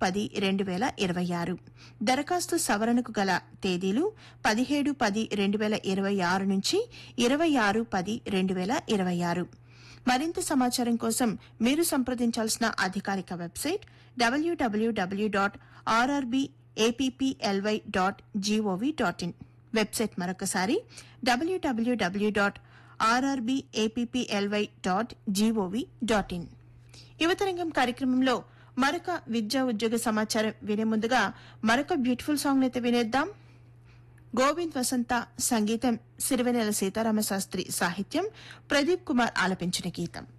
పది రెండు వేల ఇరవై ఆరు దరఖాస్తు సవరణకు గల తేదీలు పదిహేడు పది రెండు వేల ఇరవై ఆరు నుంచి ఇరవై ఆరు పది రెండు వేల ఇరవై ఆరు మరింత సమాచారం కోసం మీరు సంప్రదించాల్సిన అధికారిక website WWW dot RRB APPLY dot GOV dot in website మరొకసారి WWW dot RRB APPLY dot GOV dot in యువతరంగం కార్యక్రమంలో మరొక విద్యా ఉద్యోగ సమాచారం వినే ముందుగా మరొక బ్యూటిఫుల్ సాంగ్ అయితే వినేద్దాం గోవింద్ వసంత సంగీతం సిరివెనెల సీతారామ శాస్త్రి సాహిత్యం ప్రదీప్ కుమార్ ఆలపించిన గీతం